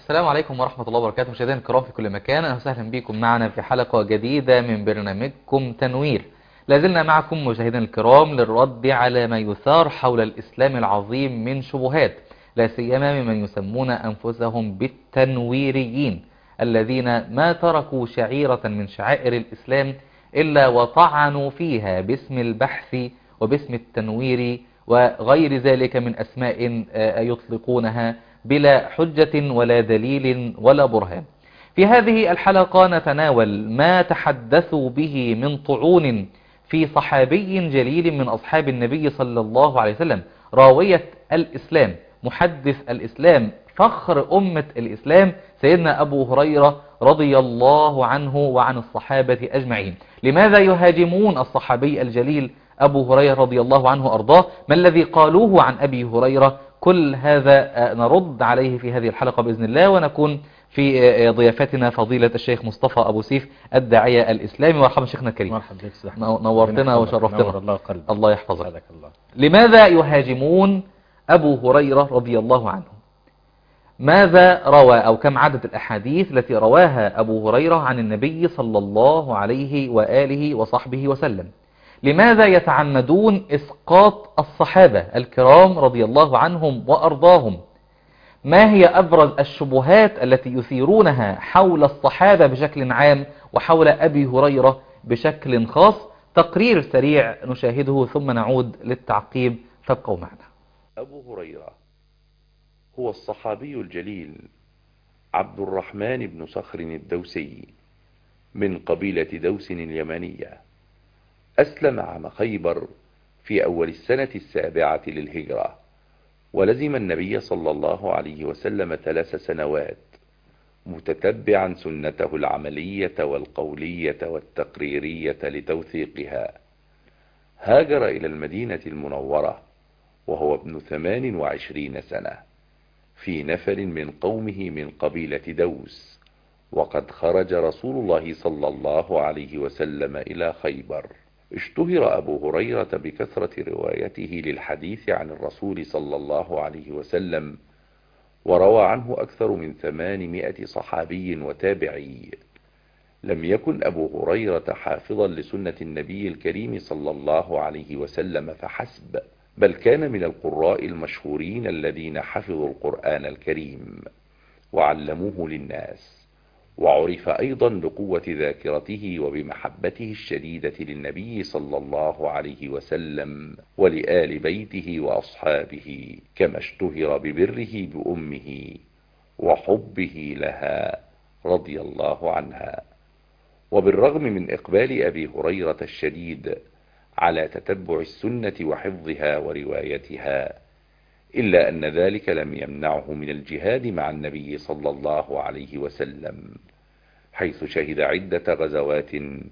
السلام عليكم ورحمة الله وبركاته مشاهدينا الكرام في كل مكان أهلا وسهلا بكم معنا في حلقة جديدة من برنامجكم تنوير لازلنا معكم مشاهدينا الكرام للرد على ما يثار حول الإسلام العظيم من شبهات لا سيما ممن يسمون أنفسهم بالتنويريين الذين ما تركوا شعيرة من شعائر الإسلام إلا وطعنوا فيها باسم البحث وباسم التنوير وغير ذلك من أسماء يطلقونها بلا حجة ولا دليل ولا برهان في هذه الحلقة نتناول ما تحدثوا به من طعون في صحابي جليل من أصحاب النبي صلى الله عليه وسلم راوية الإسلام محدث الإسلام فخر أمة الإسلام سيدنا أبو هريرة رضي الله عنه وعن الصحابة أجمعين لماذا يهاجمون الصحابي الجليل أبو هريرة رضي الله عنه أرضاه ما الذي قالوه عن أبي هريرة كل هذا نرد عليه في هذه الحلقة بإذن الله ونكون في ضيافتنا فضيلة الشيخ مصطفى أبو سيف الداعية الإسلامي مرحبا شيخنا الكريم مرحبا بك سيدي نورتنا وشرفتنا نور الله قلبك الله يحفظك سعدك الله لماذا يهاجمون أبو هريرة رضي الله عنه ماذا روى أو كم عدد الأحاديث التي رواها أبو هريرة عن النبي صلى الله عليه وآله وصحبه وسلم لماذا يتعمدون إسقاط الصحابة الكرام رضي الله عنهم وأرضاهم ما هي أبرز الشبهات التي يثيرونها حول الصحابة بشكل عام وحول أبي هريرة بشكل خاص تقرير سريع نشاهده ثم نعود للتعقيب فابقوا معنا أبو هريرة هو الصحابي الجليل عبد الرحمن بن صخر الدوسي من قبيلة دوس اليمنية أسلم عام خيبر في أول السنة السابعة للهجرة ولزم النبي صلى الله عليه وسلم ثلاث سنوات متتبعا سنته العملية والقولية والتقريرية لتوثيقها هاجر إلى المدينة المنورة وهو ابن ثمان وعشرين سنة في نفر من قومه من قبيلة دوس وقد خرج رسول الله صلى الله عليه وسلم إلى خيبر اشتهر أبو هريرة بكثرة روايته للحديث عن الرسول صلى الله عليه وسلم وروى عنه أكثر من ثمانمائة صحابي وتابعي لم يكن أبو هريرة حافظا لسنة النبي الكريم صلى الله عليه وسلم فحسب بل كان من القراء المشهورين الذين حفظوا القرآن الكريم وعلموه للناس وعرف أيضا بقوة ذاكرته وبمحبته الشديدة للنبي صلى الله عليه وسلم ولآل بيته وأصحابه كما اشتهر ببره بأمه وحبه لها رضي الله عنها وبالرغم من إقبال أبي هريرة الشديد على تتبع السنة وحفظها وروايتها إلا أن ذلك لم يمنعه من الجهاد مع النبي صلى الله عليه وسلم حيث شهد عدة غزوات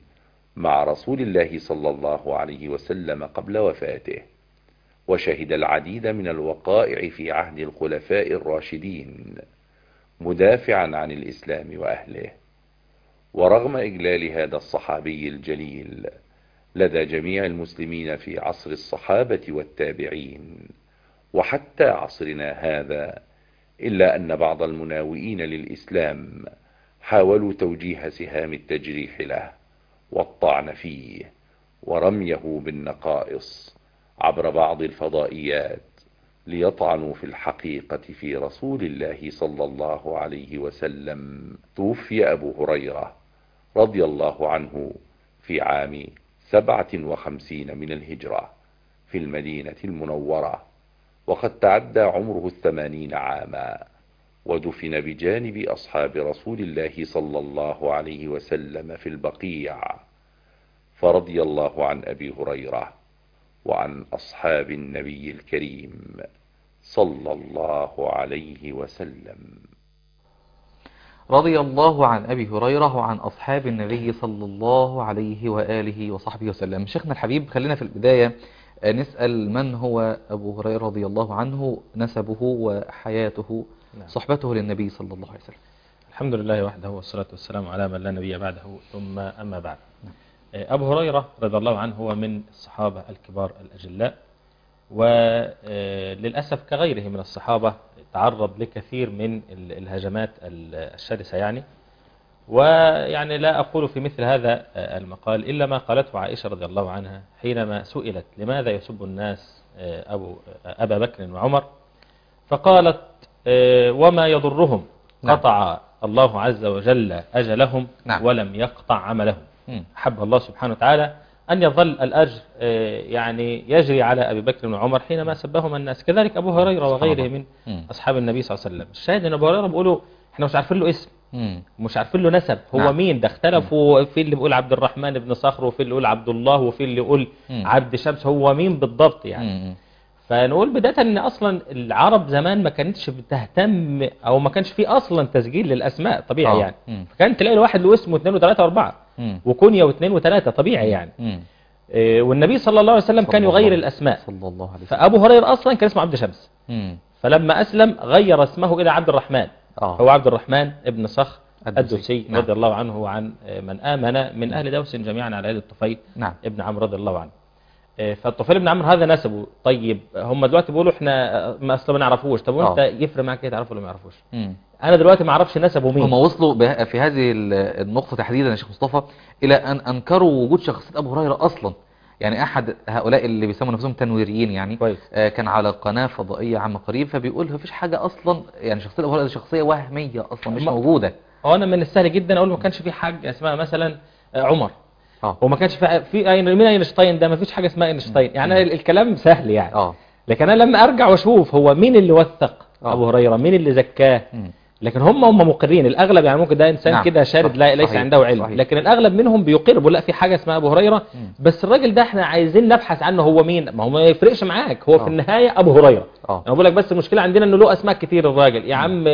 مع رسول الله صلى الله عليه وسلم قبل وفاته وشهد العديد من الوقائع في عهد الخلفاء الراشدين مدافعا عن الإسلام وأهله ورغم إجلال هذا الصحابي الجليل لدى جميع المسلمين في عصر الصحابة والتابعين وحتى عصرنا هذا إلا أن بعض المناوئين للإسلام حاولوا توجيه سهام التجريح له والطعن فيه ورميه بالنقائص عبر بعض الفضائيات ليطعنوا في الحقيقة في رسول الله صلى الله عليه وسلم توفي أبو هريرة رضي الله عنه في عام سبعة وخمسين من الهجرة في المدينة المنورة وقد تعدى عمره الثمانين عاما ودفن بجانب أصحاب رسول الله صلى الله عليه وسلم في البقيع فرضي الله عن أبي هريرة وعن أصحاب النبي الكريم صلى الله عليه وسلم رضي الله عن أبي هريرة وعن أصحاب النبي صلى الله عليه وآله وصحبه وسلم شيخنا الحبيب خلينا في البداية نسأل من هو أبو هريرة رضي الله عنه نسبه وحياته نعم. صحبته للنبي صلى الله عليه وسلم الحمد لله وحده والصلاة والسلام على من لا نبي بعده ثم أما بعد أبو هريرة رضي الله عنه هو من الصحابة الكبار الأجلاء وللأسف كغيره من الصحابة تعرض لكثير من ال- الهجمات ال- الشرسة يعني ويعني لا أقول في مثل هذا آه، المقال إلا ما قالته عائشة رضي الله عنها حينما سئلت لماذا يسب الناس آه، أبو آه، أبا بكر وعمر فقالت آه، وما يضرهم نعم. قطع الله عز وجل أجلهم نعم. ولم يقطع عملهم مم. حب الله سبحانه وتعالى أن يظل الأجر آه، يعني يجري على أبي بكر وعمر حينما سبهم الناس كذلك أبو هريرة سبحان وغيره الله. من مم. أصحاب النبي صلى الله عليه وسلم الشاهد أن أبو هريرة بيقولوا احنا مش عارفين له اسم مم. مش عارفين له نسب هو نعم. مين ده اختلفوا في اللي بيقول عبد الرحمن بن صخر وفي اللي يقول عبد الله وفي اللي يقول مم. عبد شمس هو مين بالضبط يعني مم. فنقول بداية ان اصلا العرب زمان ما كانتش بتهتم او ما كانش في اصلا تسجيل للاسماء طبيعي آه. يعني مم. فكان تلاقي الواحد له اسمه اثنين وثلاثة واربعة مم. وكنية واثنين وثلاثة طبيعي يعني مم. إيه، والنبي صلى الله عليه وسلم كان صلى يغير الله- الاسماء صلى الله عليه وسلم فابو هريرة اصلا كان اسمه عبد شمس مم. فلما اسلم غير اسمه الى عبد الرحمن آه. هو عبد الرحمن ابن صخر الدوسي. الدوسي نعم. رضي الله عنه وعن من آمن من أهل دوس جميعا على يد الطفيل نعم ابن عمرو رضي الله عنه آه، فالطفيل ابن عمرو هذا نسبه طيب هم دلوقتي بيقولوا احنا آه، ما اصلا ما نعرفوش طب وانت آه. يفرق معاك ايه تعرفه ولا ما يعرفوش مم. انا دلوقتي ما اعرفش نسبه هم مين وصلوا به- في هذه ال- النقطة تحديدا يا شيخ مصطفى إلى أن أنكروا وجود شخصية أبو هريرة أصلا يعني أحد هؤلاء اللي بيسموا نفسهم تنويريين يعني كويس آه، كان على قناة فضائية عام قريب فبيقول مفيش حاجة أصلا يعني شخصية أبو هريرة دي شخصية وهمية أصلا مش ما- موجودة هو انا من السهل جدا اقول ما كانش في حاجه اسمها مثلا آه، عمر اه وما كانش في في أين- مين اينشتاين ده ما فيش حاجه اسمها اينشتاين يعني ال- الكلام سهل يعني اه لكن انا لما ارجع واشوف هو مين اللي وثق آه. ابو هريره مين اللي زكاه مم. لكن هم هم مقرين الاغلب يعني ممكن ده انسان نعم. كده شارد صح- لا ليس صحيح. عنده علم صحيح. لكن الاغلب منهم بيقر بيقول لا في حاجه اسمها ابو هريره مم. بس الراجل ده احنا عايزين نبحث عنه هو مين ما هو ما يفرقش معاك هو آه. في النهايه ابو هريره اه انا بقول لك بس المشكله عندنا انه له اسماء كتير الراجل يا عم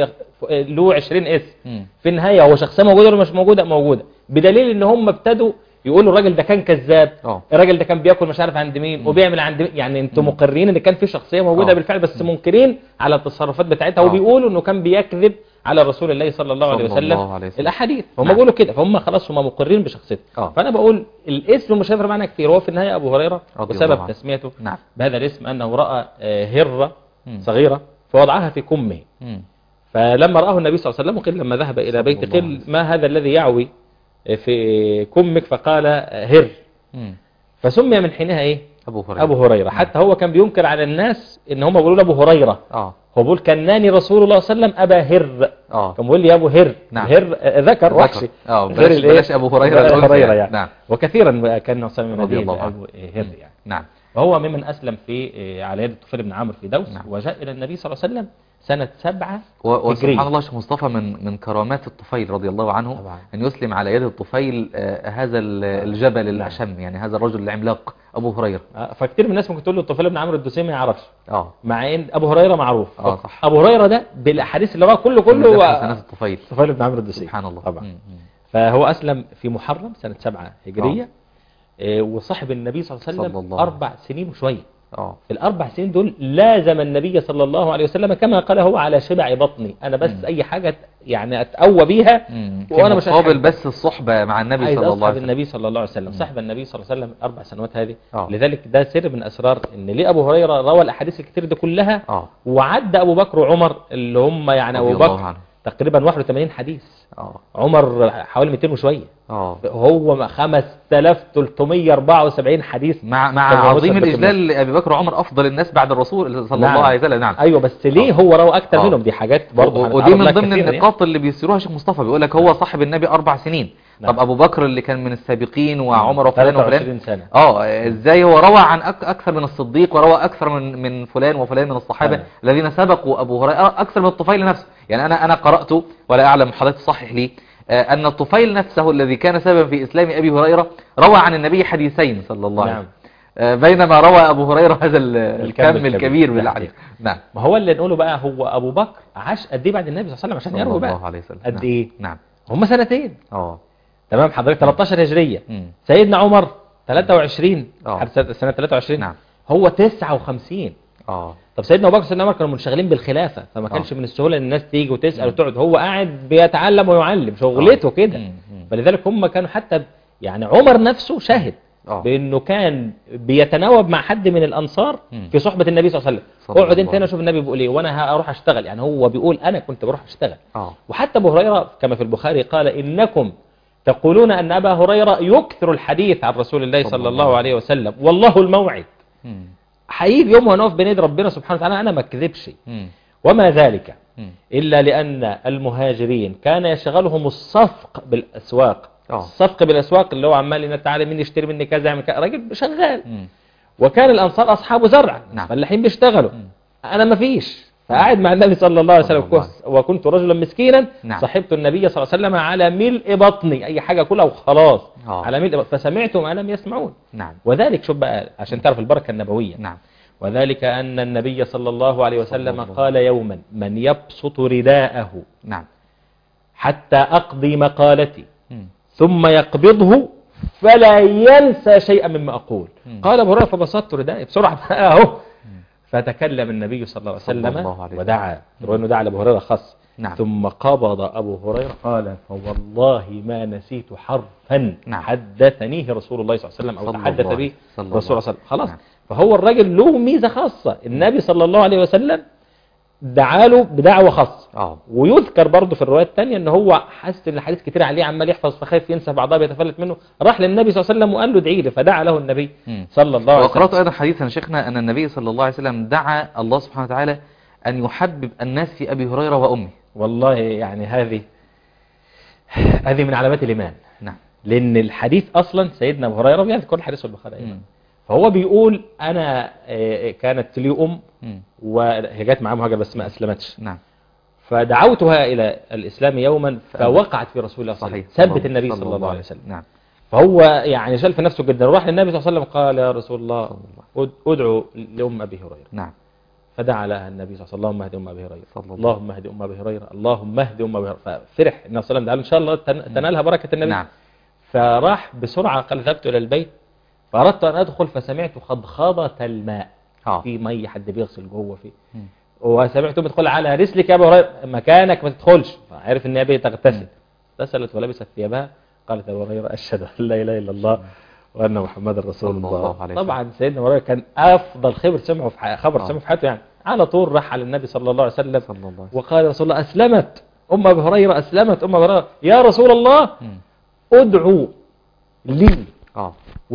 له 20 اسم مم. في النهايه هو شخصيه موجوده ولا مش موجوده موجوده بدليل ان هم ابتدوا يقولوا الراجل ده كان كذاب اه الراجل ده كان بياكل مش عارف عند مين وبيعمل عند مين يعني انتوا مقرين ان كان في شخصيه موجوده آه. بالفعل بس منكرين على التصرفات بتاعتها آه. وبيقولوا انه كان بيكذب على رسول الله صلى الله عليه صلى وسلم الله عليه وسلم. الاحاديث هم نعم. بيقولوا كده فهم خلاص هم مقرين بشخصيته آه. فانا بقول الاسم مش هيفرق معنا كتير هو في النهايه ابو هريره رضي الله وسبب عنه. تسميته نعم بهذا الاسم انه راى آه، هره مم. صغيره فوضعها في كمه مم. فلما راه النبي صلى الله عليه وسلم وقيل لما ذهب الى صلى بيت الله عليه قيل وسلم. ما هذا الذي يعوي في كمك فقال هر مم. فسمي من حينها ايه أبو هريرة ابو هريره حتى هو كان بينكر على الناس ان هم بيقولوا له ابو هريره اه هو بيقول كناني رسول الله صلى الله عليه وسلم ابا هر اه كان بيقول لي يا ابو هر نعم. هر آه، ذكر وحشي اه غير بلاش, الإيه؟ بلاش أبو هريرة غير الأنثى هريرة يعني. يعني نعم وكثيرا كان صلى الله رضي عليه الله وسلم عنه. ابو هر يعني نعم وهو ممن اسلم في آه، على يد الطفيل بن عمرو في دوس نعم. وجاء الى النبي صلى الله عليه وسلم سنه سبعة و- وسبحان هجرية. الله شيخ مصطفى من من كرامات الطفيل رضي الله عنه طبعا. أن يسلم على يد الطفيل آه، هذا ال- الجبل الأشم يعني هذا الرجل العملاق أبو هريرة آه، فكتير من الناس ممكن تقول له الطفيل بن عمرو الدوسي ما يعرفش اه مع ان ابو هريره معروف آه، صح. ابو هريره ده بالاحاديث اللي رواه كله من كله حسنات هو الطفيل الطفيل بن عمرو الدوسي سبحان الله طبعا مم. مم. فهو اسلم في محرم سنه سبعة هجريه آه، وصاحب النبي صلى الله عليه صلى وسلم الله عليه اربع سنين وشويه اه الاربع سنين دول لازم النبي صلى الله عليه وسلم كما قال هو على شبع بطني انا بس مم. اي حاجه يعني اتقوى بيها مم. وأنا في مش مقابل هتحب. بس الصحبة مع النبي عايز صلى الله اصحاب عليه وسلم النبي صلى الله عليه وسلم صاحب النبي صلى الله عليه وسلم الاربع سنوات هذه آه. لذلك ده سر من اسرار ان ليه ابو هريره روى الاحاديث الكتير دي كلها اه وعدى ابو بكر وعمر اللي هم يعني رضي ابو الله بكر عنه. تقريبا 81 حديث اه عمر حوالي 200 وشويه اه هو 5374 حديث مع مع كان هو عظيم مثبت الاجلال لابي بكر وعمر افضل الناس بعد الرسول صلى نعم. الله عليه وسلم نعم ايوه بس ليه آه. هو روى اكتر آه. منهم دي حاجات برضه و- هنتعرض ودي من لها ضمن كثيراً يعني. النقاط اللي بيسيروها شيخ مصطفى بيقول لك هو صاحب النبي اربع سنين نعم. طب ابو بكر اللي كان من السابقين وعمر وفلان 23 وفلان سنه اه ازاي هو روى عن أك اكثر من الصديق وروى اكثر من من فلان وفلان من الصحابه نعم. الذين سبقوا ابو هريره آه، اكثر من الطفيل نفسه يعني انا انا قرات ولا اعلم حضرتك تصحح لي آه، ان الطفيل نفسه الذي كان سببا في اسلام ابي هريره روى عن النبي حديثين صلى الله عليه نعم. وسلم آه، بينما روى ابو هريره هذا ال- الكم الكبير. الكبير ده بالاحاديث حقيقي. نعم ما هو اللي نقوله بقى هو ابو بكر عاش قد ايه بعد النبي صلى الله عليه وسلم عشان صلى يروي الله بقى عليه وسلم قد نعم. ايه نعم هم سنتين اه تمام حضرتك 13 هجريه مم. سيدنا عمر 23 آه. حد سنة- سنه 23 نعم. هو 59 اه طب سيدنا ابو بكر وسيدنا عمر كانوا منشغلين بالخلافه فما آه. كانش من السهوله ان الناس تيجي وتسال وتقعد هو قاعد بيتعلم ويعلم شغلته آه. كده مم. مم. فلذلك هم كانوا حتى يعني عمر نفسه شاهد آه. بانه كان بيتناوب مع حد من الانصار مم. في صحبه النبي صلى الله عليه صلى وسلم اقعد الله انت هنا شوف النبي بيقول ايه وانا هروح اشتغل يعني هو بيقول انا كنت بروح اشتغل اه وحتى ابو هريره كما في البخاري قال انكم تقولون ان ابا هريره يكثر الحديث عن رسول الله صلى صلى الله الله عليه وسلم والله الموعد مم. هيجي يوم هنقف بين يد ربنا سبحانه وتعالى انا ما اكذبش مم. وما ذلك مم. إلا لأن المهاجرين كان يشغلهم الصفق بالأسواق آه. الصفق بالأسواق اللي هو عمال إن تعالى مين يشتري مني كذا يعمل كذا راجل شغال مم. وكان الأنصار أصحاب زرع نعم. فلاحين بيشتغلوا مم. أنا ما فيش فقاعد مع النبي صلى الله عليه صلى وسلم الله كوس- وكنت رجلا مسكينا نعم. صحبت النبي صلى الله عليه وسلم على ملء بطني أي حاجة كلها وخلاص آه. على ملء بطني فسمعت ما لم يسمعون نعم وذلك شوف بقى عشان تعرف البركة النبوية نعم وذلك أن النبي صلى الله عليه صلى وسلم الله قال يوما من يبسط رداءه نعم حتى أقضي مقالتي مم. ثم يقبضه فلا ينسى شيئا مما أقول مم. قال أبو هريرة فبسطت ردائي بسرعة بقى أهو فتكلم النبي صلى الله عليه صلى وسلم الله عليه ودعا رواه إنه دعا لأبو هريرة خاص نعم. ثم قبض أبو هريرة قال فوالله ما نسيت حرفا نعم. حدثنيه رسول الله صلى الله عليه وسلم أو صلى تحدث الله به عليه- صلى الله رسول الله صلى الله عليه وسلم خلاص نعم. فهو الراجل له ميزة خاصة النبي صلى الله عليه وسلم دعا له بدعوة خاصة اه ويذكر برضه في الروايات الثانيه ان هو حاسس ان الحديث كتير عليه عمال يحفظ فخايف ينسى بعضها بيتفلت منه راح للنبي صلى الله عليه وسلم وقال له ادعي لي فدعا له النبي مم. صلى الله عليه وقرأت وسلم أيضا حديثا شيخنا أن النبي صلى الله عليه وسلم دعا الله سبحانه وتعالى أن يحبب الناس في أبي هريرة وأمه والله يعني هذه هذه من علامات الايمان نعم لان الحديث اصلا سيدنا ابو هريره بيذكر الحديث في البخاري أيضا. مم. فهو بيقول انا آه، كانت لي ام مم. وهي جت معاه مهاجر بس ما اسلمتش نعم فدعوتها الى الاسلام يوما فوقعت في رسول الله صلى الله عليه صحيح وسلم ثبت النبي صلى الله عليه وسلم نعم فهو يعني شال في نفسه جدا وراح للنبي صلى الله عليه وسلم قال يا رسول الله صلى الله أد- ادعو لأم أبي هريرة نعم فدعا لها النبي صلى الله عليه وسلم اللهم اهد أم أبي هريرة صلى الله اللهم اهد أم أبي هريرة اللهم اهد أم أبي هريرة ففرح النبي صلى الله عليه وسلم قال إن شاء الله تن- تنالها بركة النبي نعم فراح بسرعة قال ذهبت إلى البيت فأردت أن أدخل فسمعت خضخضة الماء اه في مية حد بيغسل جوه فيه مم. وسمعتهم يدخل على رسلك يا ابو هريره مكانك ما تدخلش عرف ان هي تغتسل اغتسلت ولبست ثيابها قالت ابو هريره اشهد ان لا اله الا الله وان محمدا رسول صلى الله, الله عليه وسلم. طبعا سيدنا ابو هريره كان افضل خبر سمعه في ح- خبر آه. سمعه في حياته يعني على طول راح على النبي صلى الله عليه وسلم صلى الله عليه وسلم وقال يا رسول الله اسلمت ام ابي هريره اسلمت ام ابي هريره يا رسول الله مم. ادعو لي اه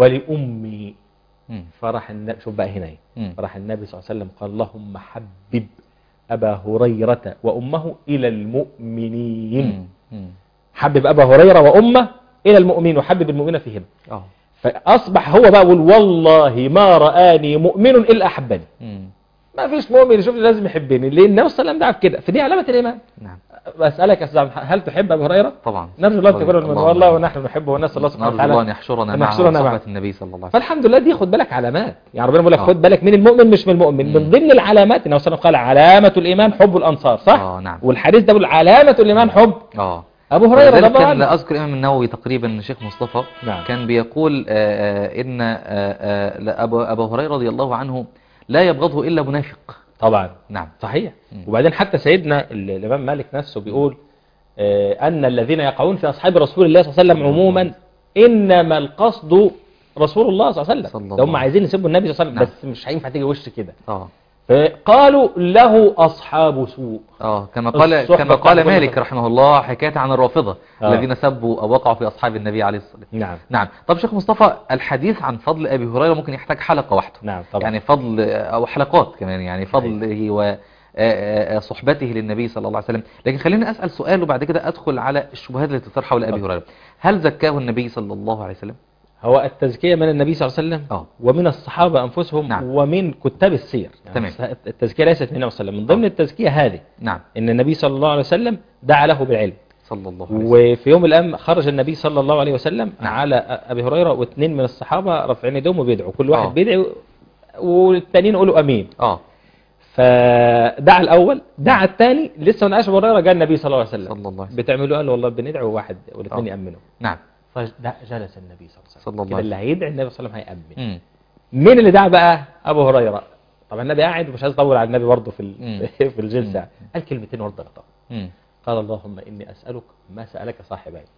ولامي مم. فراح النبي شوف بقى هنا ايه مم. راح النبي صلى الله عليه وسلم قال اللهم حبب أبا هريرة وأمه إلى المؤمنين مم. مم. حبب أبا هريرة وأمه إلى المؤمنين وحبب المؤمنين فيهم اه فأصبح هو بقى يقول والله ما رآني مؤمن إلا أحبني مم. ما فيش مؤمن يشوفني لازم يحبني لأن النبي صلى الله عليه وسلم دعا كده فدي علامة الإيمان نعم بسألك يا أستاذ عبد الحق، هل تحب أبا هريرة؟ طبعا نرجو الله تكون من اللهم والله آمين. ونحن نحبه ونسأل الله سبحانه نرجو الله أن وتعالى يحشرنا أن معه يحشرنا معه. صحبة النبي صلى الله عليه وسلم فالحمد لله دي خد بالك علامات يعني ربنا بيقول لك آه. خد بالك من المؤمن مش من المؤمن من مم. ضمن العلامات النبي صلى الله عليه وسلم قال علامة الإيمان حب الأنصار صح؟ اه نعم والحديث ده بيقول علامة الإيمان حب اه أبو هريرة ولذلك رضي الله كان عنه أذكر الإمام النووي تقريبا شيخ مصطفى نعم. كان بيقول آه، آه، إن آه، آه، لا، أبو أبو هريرة رضي الله عنه لا يبغضه إلا منافق طبعا نعم صحيح مم. وبعدين حتى سيدنا ال- الإمام مالك نفسه بيقول آه، أن الذين يقعون في أصحاب رسول الله صلى الله عليه وسلم عموما إنما القصد رسول الله صلى الله عليه صلى وسلم الله ده هم عليه عايزين يسبوا النبي صلى الله عليه وسلم نعم. بس مش هينفع تيجي وش كده اه فقالوا له أصحاب سوء اه كما قال الصحبة كما بتاعت قال مالك الرسول. رحمه الله حكاية عن الرافضة آه. الذين سبوا أو وقعوا في أصحاب النبي عليه الصلاة والسلام نعم نعم طب شيخ مصطفى الحديث عن فضل أبي هريرة ممكن يحتاج حلقة واحدة نعم طبعا يعني فضل أو حلقات كمان يعني فضله و آه، آه، صحبته للنبي صلى الله عليه وسلم لكن خليني أسأل سؤال وبعد كده أدخل على الشبهات التي تطرح حول أبي اتفضل. هريرة هل زكاه النبي صلى الله عليه وسلم هو التزكية من النبي صلى الله عليه وسلم آه. ومن الصحابة أنفسهم نعم. ومن كتاب السير يعني تمام. التزكية ليست من النبي صلى الله عليه وسلم من ضمن آه. التزكية هذه نعم إن النبي صلى الله عليه وسلم دعا له بالعلم صلى الله عليه وسلم وفي يوم من الأيام خرج النبي صلى الله عليه وسلم نعم. على أبي هريرة واثنين من الصحابة رافعين ايديهم وبيدعوا كل واحد آه. بيدعي والتانيين يقولوا أمين اه فدعا الأول دعا الثاني لسه من عاش أبو هريرة جاء النبي صلى الله عليه وسلم صلى الله عليه وسلم بتعملوا قال والله بندعو واحد والاثنين آه. يأمنوا نعم فجلس النبي صلى الله عليه وسلم صلى الله كده عليه اللي هيدعي النبي صلى الله عليه وسلم هيأمن مم. مين اللي دعا بقى ابو هريره طبعا النبي قاعد ومش عايز يطول على النبي برضه في ال- مم. في الجلسه مم. قال كلمتين ورد غطاء مم. قال اللهم اني اسالك ما سالك صاحبي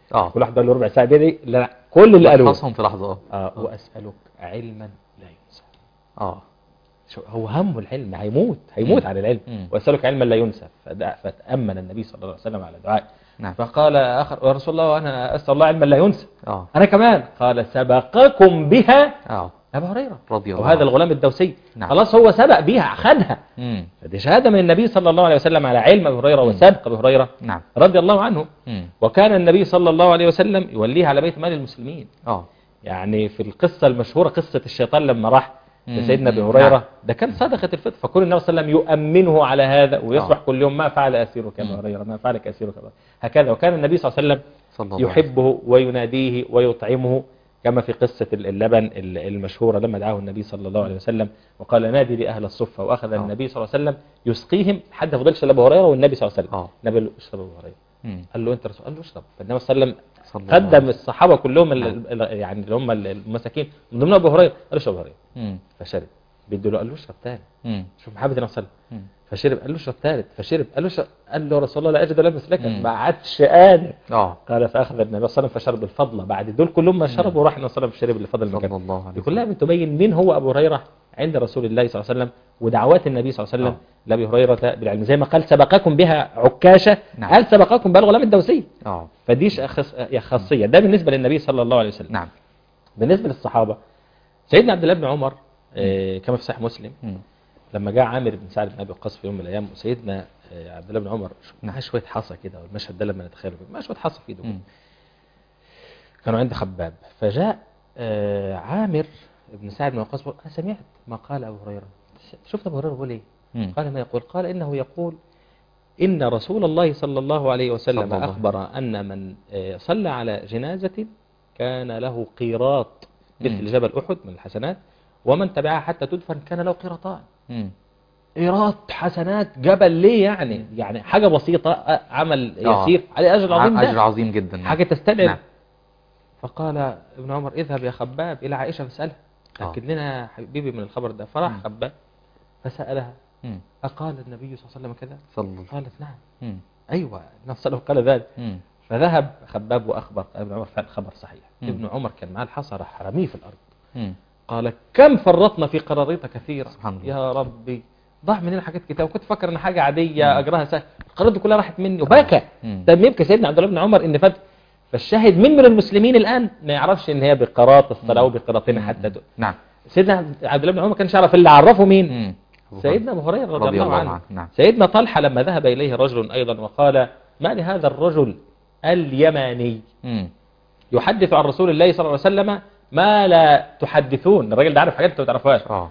اه كل واحد قال له ربع ساعة بيدعي لا لا كل اللي قالوه لخصهم في لحظة اه آه وأسألك علما لا ينسى اه شو هو همه العلم هيموت هيموت مم. على العلم مم. وأسألك علما لا ينسى فدع- فتأمن النبي صلى الله عليه وسلم على دعائه نعم فقال آخر يا رسول الله وأنا أسأل الله علما لا ينسى اه أنا كمان قال سبقكم بها اه أبو هريرة رضي الله وهذا عنه. الغلام الدوسي نعم. خلاص هو سبق بيها خدها مم. فدي شهادة من النبي صلى الله عليه وسلم على علم أبي هريرة وسابق أبي هريرة نعم رضي الله عنه مم. وكان النبي صلى الله عليه وسلم يوليها على بيت مال المسلمين اه يعني في القصة المشهورة قصة الشيطان لما راح مم. لسيدنا أبي مم. هريرة نعم. ده كان صدقة الفطر فكل النبي صلى الله عليه وسلم يؤمنه على هذا ويصبح آه. كل يوم ما فعل أسيرك أبا مم. هريرة ما فعلك أسيرك أبا هكذا وكان النبي صلى الله عليه وسلم صلى الله عليه وسلم. يحبه ويناديه ويطعمه كما في قصة اللبن المشهورة لما دعاه النبي صلى الله عليه وسلم وقال نادي لأهل الصفة وأخذ آه. النبي صلى الله عليه وسلم يسقيهم حتى فضلش لأبو هريرة والنبي صلى الله عليه وسلم اه النبي قال له اشرب أبو هريرة مم. قال له أنت رسول قال له اشرب فالنبي صلى الله عليه وسلم صلى الله عليه قدم وسلم. الصحابة كلهم ال- نعم. ال- يعني اللي هم المساكين من ضمنهم أبو هريرة قال له اشرب أبو هريرة مم. فشرب بيدوا له قال له اشرب تاني مم. شوف محبة النبي صلى الله عليه وسلم مم. فشرب قال له اشرب ثالث فشرب قال له اشرب قال له رسول الله لا أجد ولا مسلكا مم. ما عادش قادر اه قال فاخذ النبي صلى الله عليه وسلم فشرب الفضل بعد دول كلهم ما شربوا راح النبي صلى الله عليه وسلم شرب الفضل صلى مكانه الله عليه دي وسلم كلها بتبين مين هو ابو هريره عند رسول الله صلى الله عليه وسلم ودعوات النبي صلى الله عليه وسلم آه. لابي هريره بالعلم زي ما قال سبقكم بها عكاشه نعم. قال سبقكم بها الغلام الدوسي اه فدي ش- خص- يا خاصيه ده بالنسبه للنبي صلى الله عليه وسلم نعم بالنسبه للصحابه سيدنا عبد الله بن عمر آه، كما في صحيح مسلم مم. لما جاء عامر بن سعد بن ابي وقاص في يوم من الايام وسيدنا آه، عبد الله بن عمر معاه شويه حصى كده والمشهد ده لما نتخيله معاه شويه حصى في ايده مم. كانوا عند خباب فجاء آه، عامر بن سعد بن وقاص بيقول، انا سمعت ما قال ابو هريره شفت ابو هريره بيقول ايه مم. قال ما يقول قال انه يقول ان رسول الله صلى الله عليه وسلم صلى الله اخبر ان من آه، صلى على جنازه كان له قيراط مم. مثل جبل احد من الحسنات ومن تبعها حتى تدفن كان له قيراطان مم. قيراط حسنات جبل ليه يعني يعني حاجه بسيطه آه، عمل آه. يسير عليه اجر عظيم اجر ده عظيم جدا نعم. حاجه تستدعي نعم. فقال ابن عمر اذهب يا خباب إلى عائشة فاسألها آه. أكد لنا حبيبي من الخبر ده فراح مم. خباب فسألها مم. أقال النبي صلى الله عليه وسلم كذا صلى الله قالت نعم مم. أيوة النبي صلى الله عليه وسلم قال ذلك مم. فذهب خباب وأخبر قال ابن عمر فعل خبر صحيح مم. ابن عمر كان معاه الحصى راح رميه في الأرض مم. قال كم فرطنا في قراريط كثيرة سبحان الله. يا ربي ضاع مننا حاجات كتير وكنت فاكر ان حاجه عاديه مم. اجرها سهل القرارات دي كلها راحت مني وبكى مم. طب يبكي سيدنا عبد الله بن عمر ان فات فالشاهد مين من المسلمين الان ما يعرفش ان هي بقراط الصلاه مم. وبقراطين مم. حتى دول. نعم سيدنا عبد الله بن عمر ما كانش يعرف اللي عرفه مين مم. سيدنا ابو هريره رضي, رضي الله عنه نعم سيدنا طلحه لما ذهب اليه رجل ايضا وقال ما لهذا الرجل اليماني مم. يحدث عن رسول الله صلى الله عليه وسلم ما لا تحدثون الراجل ده عارف حاجات انتوا ما تعرفوهاش اه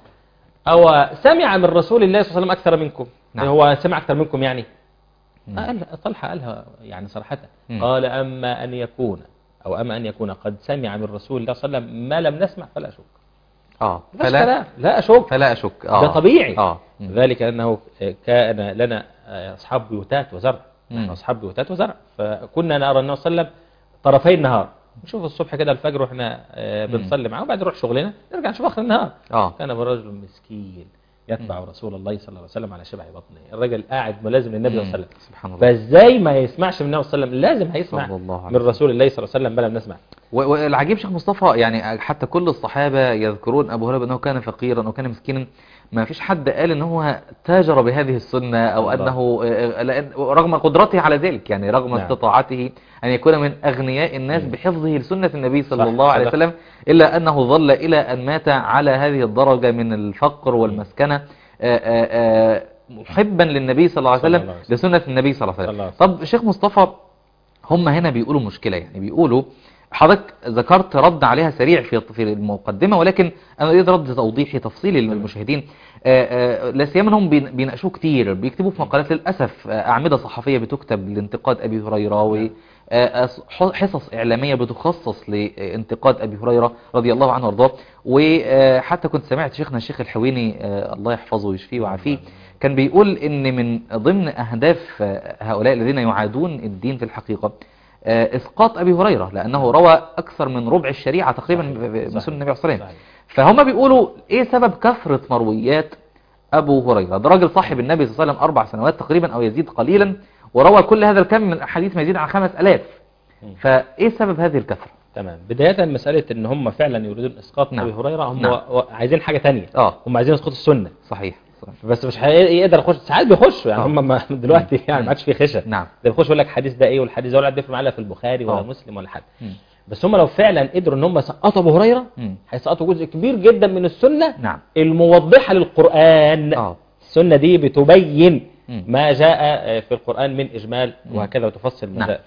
أو سمع من رسول الله صلى الله عليه وسلم أكثر منكم نعم. هو سمع أكثر منكم يعني مم. قال طلحة قالها يعني صراحة مم. قال أما أن يكون أو أما أن يكون قد سمع من رسول الله صلى الله عليه وسلم ما لم نسمع فلا أشك اه فلا فلا لا أشك فلا اشك اه ده طبيعي اه مم. ذلك أنه كان لنا أصحاب بيوتات وزرع مم. نحن أصحاب بيوتات وزرع فكنا نرى النبي صلى الله عليه وسلم طرفي النهار نشوف الصبح كده الفجر واحنا آه، مم. بنصلي معاه وبعدين نروح شغلنا نرجع نشوف اخر النهار اه كان رجل مسكين يتبع رسول الله صلى الله عليه وسلم على شبع بطنه الرجل قاعد ملازم للنبي صلى الله عليه وسلم سبحان الله فازاي ما يسمعش من النبي صلى الله عليه وسلم لازم هيسمع صلى الله عليه من رسول الله صلى الله عليه وسلم بلا نسمع و- والعجيب شيخ مصطفى يعني حتى كل الصحابة يذكرون أبو هريرة أنه كان فقيرا أو كان مسكينا ما فيش حد قال ان هو تاجر بهذه السنة او الله. انه آه، لأن- رغم قدرته على ذلك يعني رغم نعم. استطاعته ان يكون من اغنياء الناس مم. بحفظه لسنة النبي صلى صح، الله عليه صدق. وسلم الا انه ظل الى ان مات على هذه الدرجة من الفقر والمسكنة آه، آه، آه، محبا للنبي صلى الله عليه صلى الله وسلم عليه وسلم. لسنة النبي صلى الله عليه صلى الله وسلم عليه طب شيخ مصطفى هم هنا بيقولوا مشكلة يعني بيقولوا حضرتك ذكرت رد عليها سريع في في المقدمة ولكن أنا أريد رد توضيحي تفصيلي للمشاهدين آه، آه، لا سيما انهم بين- بيناقشوه كتير بيكتبوا في مقالات للأسف آه، أعمدة صحفية بتكتب لانتقاد أبي هريرة و نعم. آه، آه، حصص إعلامية بتخصص لانتقاد أبي هريرة رضي الله عنه وارضاه وحتى كنت سمعت شيخنا الشيخ الحويني آه، الله يحفظه ويشفيه ويعافيه كان بيقول ان من ضمن اهداف آه، هؤلاء الذين يعادون الدين في الحقيقة آه، اسقاط ابي هريرة لانه روى اكثر من ربع الشريعة تقريبا صحيح، ب- ب- صحيح، بسنة النبي صلى الله عليه وسلم صحيح. فهم بيقولوا ايه سبب كثرة مرويات ابو هريرة ده راجل صاحب النبي صلى الله عليه وسلم اربع سنوات تقريبا او يزيد قليلا وروى كل هذا الكم من احاديث ما يزيد عن خمس الاف مم. فايه سبب هذه الكثرة تمام بداية مسألة ان هم فعلا يريدون اسقاط نعم. ابي هريرة هم نعم. و- و- عايزين حاجة تانية اه هم عايزين يسقطوا السنة صحيح صحيح. بس مش هيقدر يخش ساعات بيخشوا يعني آه. هم ما- دلوقتي يعني مم. ما عادش في خشب نعم ده بيخش يقول لك الحديث ده ايه والحديث ده ولا بيفرق معاه لا في البخاري ولا آه. مسلم ولا حاجه مم. بس هم لو فعلا قدروا ان هم يسقطوا ابو هريره مم. هيسقطوا جزء كبير جدا من السنه نعم الموضحه للقران اه السنه دي بتبين مم. ما جاء آه، في القران من اجمال مم. وهكذا وتفصل ما نعم. جاء فيه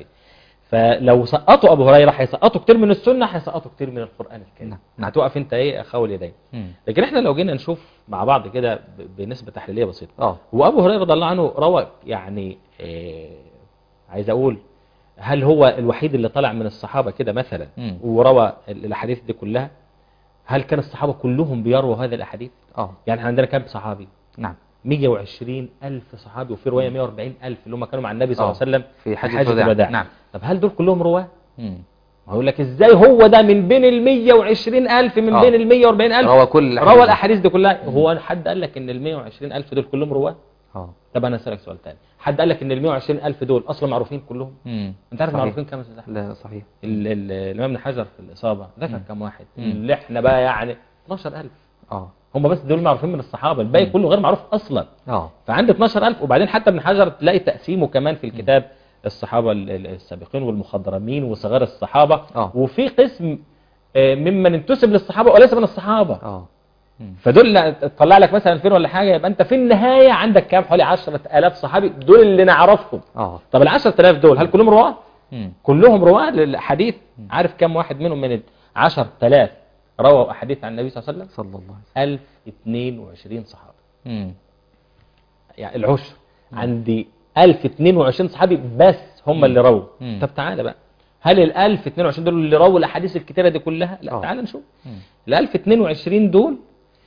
فلو سقطوا ابو هريره هيسقطوا كتير من السنه هيسقطوا كتير من القران الكريم نعم. نعم. هتقف انت ايه اخول يدين مم. لكن احنا لو جينا نشوف مع بعض كده ب- بنسبه تحليليه بسيطه اه وابو هريره رضي الله عنه روى يعني آه، عايز اقول هل هو الوحيد اللي طلع من الصحابه كده مثلا مم. وروى ال- الاحاديث دي كلها هل كان الصحابه كلهم بيروا هذه الاحاديث اه يعني احنا عندنا كام صحابي نعم 120 ألف صحابي وفي رواية 140 ألف اللي هم كانوا مع النبي صلى الله آه. عليه وسلم في حجة الوداع نعم طب هل دول كلهم رواه؟ مم. ما هقول لك ازاي هو ده من بين ال 120 ألف من آه. بين ال 140 ألف روى كل الأحاديث روى دي. الأحاديث دي كلها هو حد قال لك إن ال 120 ألف دول كلهم رواه؟ اه طب انا اسالك سؤال تاني حد قال لك ان ال 120 الف دول اصلا معروفين كلهم مم. انت عارف صحيح. معروفين كام يا استاذ احمد لا صحيح ال- ال- الامام ابن حجر في الاصابه ذكر مم. كام واحد مم. اللي احنا بقى يعني 12000 اه هم بس دول معروفين من الصحابه الباقي مم. كله غير معروف اصلا اه فعند 12000 وبعدين حتى ابن حجر تلاقي تقسيمه كمان في الكتاب الصحابه ال- ال- السابقين والمخضرمين وصغار الصحابه آه. وفي قسم آه، ممن انتسب للصحابه وليس من الصحابه اه مم. فدول تطلع لك مثلا 2000 ولا حاجه يبقى انت في النهايه عندك كام حوالي 10000 صحابي دول اللي نعرفهم اه طب ال 10000 دول هل كلهم رواه مم. كلهم رواه للحديث عارف كم واحد منهم من ال 10000 رووا احاديث عن النبي صلى الله عليه وسلم صلى الله عليه 1022 صحابي وسلم مم. يعني العشر عندي 1022 صحابي بس هم اللي رووا مم. طب تعالى بقى هل ال 1022 دول اللي رووا الاحاديث الكتيره دي كلها لا آه. تعالى نشوف مم. ال 1022 دول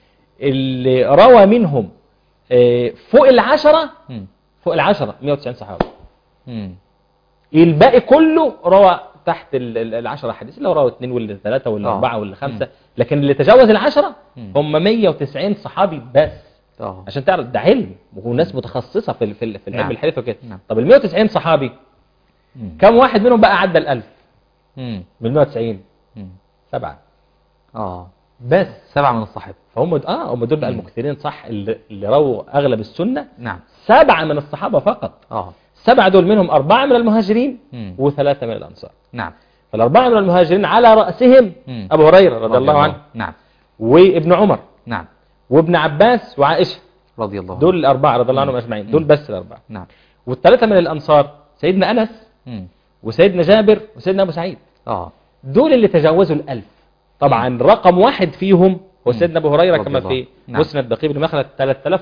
اللي روى منهم آه، فوق العشرة مم. فوق العشرة 190 صحابي مم. الباقي كله روى تحت ال- ال- العشرة حديث اللي هو روى اثنين ولا ثلاثة ولا آه. أربعة ولا خمسة مم. لكن اللي تجاوز العشرة مم. هم 190 صحابي بس اه عشان تعرف ده علم وناس متخصصة في ال- في ال- في العلم نعم. الحديث وكده نعم. طب ال 190 صحابي مم. كم واحد منهم بقى عدى ال 1000 مم. من 190 مم. سبعة اه بس سبعة من الصحابة فهم اه هم دول بقى مم. المكثرين صح اللي, اللي رووا اغلب السنة نعم سبعة من الصحابة فقط اه سبعة دول منهم أربعة من المهاجرين مم. وثلاثة من الأنصار نعم فالأربعة من المهاجرين على رأسهم مم. أبو هريرة رضي الله عنه نعم وابن عمر نعم وابن عباس وعائشة رضي الله عنه دول الأربعة رضي الله عنهم أجمعين مم. دول بس الأربعة نعم والثلاثة من الأنصار سيدنا أنس مم. وسيدنا جابر وسيدنا أبو سعيد اه دول اللي تجاوزوا الألف طبعا رقم واحد فيهم هو مم. سيدنا أبو هريرة رضي كما الله. في نعم. مسند بقي بن مخلد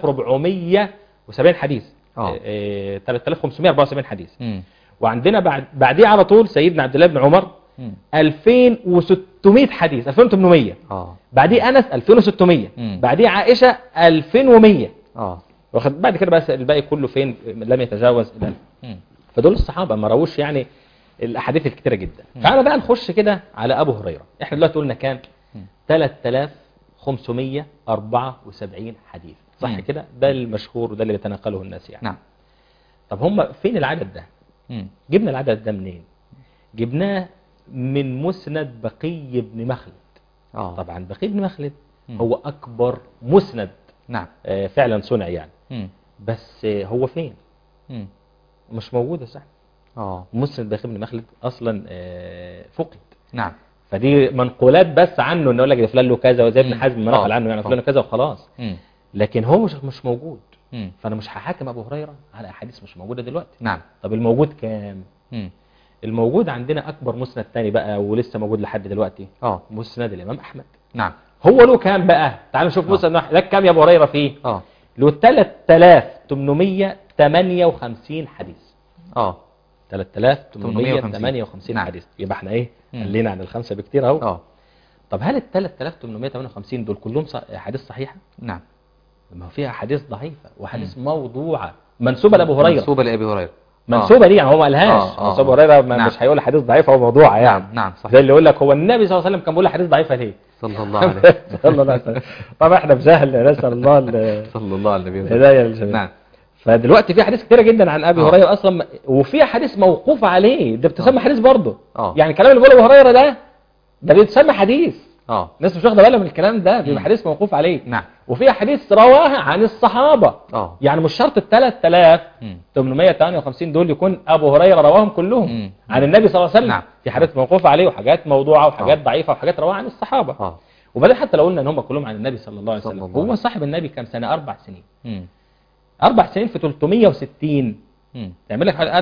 3470 حديث آه. آه، 3574 حديث مم. وعندنا بعد بعديه على طول سيدنا عبد الله بن عمر مم. 2600 حديث 2800 اه بعديه انس 2600 مم. بعديه عائشه 2100 اه واخد بعد كده بس الباقي كله فين لم يتجاوز ال 1000 مم. فدول الصحابه ما رووش يعني الاحاديث الكتيره جدا مم. تعالى بقى نخش كده على ابو هريره احنا دلوقتي قلنا كام مم. 3574 حديث صح مم. كده ده المشهور وده اللي بيتناقله الناس يعني نعم طب هم فين العدد ده مم. جبنا العدد ده منين جبناه من مسند بقي بن مخلد اه طبعا بقي بن مخلد مم. هو اكبر مسند نعم آه، فعلا صنع يعني مم. بس آه، هو فين مم. مش موجود يا صاحبي اه مسند بقي بن مخلد اصلا آه، فقد نعم فدي منقولات بس عنه انه يقول لك ده فلان له كذا وزي ابن مم. حزم ما نقل آه. عنه يعني آه. فلان له كذا وخلاص مم. لكن هو مش مش موجود مم. فانا مش هحاكم ابو هريره على احاديث مش موجوده دلوقتي نعم طب الموجود كام مم. الموجود عندنا اكبر مسند تاني بقى ولسه موجود لحد دلوقتي اه مسند الامام احمد نعم هو له كام بقى تعال نشوف آه. مسند أحمد لك كام يا ابو هريره فيه اه له 3858 حديث اه 3858 نعم. حديث يبقى احنا ايه مم. قلنا عن الخمسه بكتير اهو اه طب هل ال 3858 دول كلهم ص- احاديث صحيحه نعم ما هو فيها احاديث ضعيفه واحاديث موضوعه منسوبه لابو هريره منسوبة لأبي هريرة منسوبه ليه يعني هو ما قالهاش آه، آه، منسوبه آه. هريره ما- نعم. مش هيقول حديث ضعيفه او موضوعه يعني نعم نعم صحيح زي اللي يقول لك هو النبي صلى الله عليه وسلم كان بيقول حديث ضعيفه ليه صلى الله عليه صلى الله عليه وسلم طبعا احنا بجهل نسال الله ال- صلى الله عليه وسلم الهدايه للجميع نعم فدلوقتي في حديث كتيره جدا عن ابي آه. هريره اصلا وفي حديث موقوف عليه ده بتسمى آه. حديث برضه آه. يعني الكلام اللي بيقوله ابو هريره ده ده بيتسمى حديث اه الناس مش واخده بالها من الكلام ده مم. بيبقى حديث موقوف عليه نعم وفي حديث رواها عن الصحابه اه يعني مش شرط ال مم. 3858 دول يكون ابو هريره رواهم كلهم مم. عن النبي صلى الله عليه وسلم نعم. في حاجات موقوفه عليه وحاجات موضوعه وحاجات آه. ضعيفه وحاجات رواها عن الصحابه اه وبعدين حتى لو قلنا ان هم كلهم عن النبي صلى الله عليه صلى وسلم الله عليه هو صاحب النبي كام سنه اربع سنين مم. اربع سنين في 360 مم. تعمل لك حوالي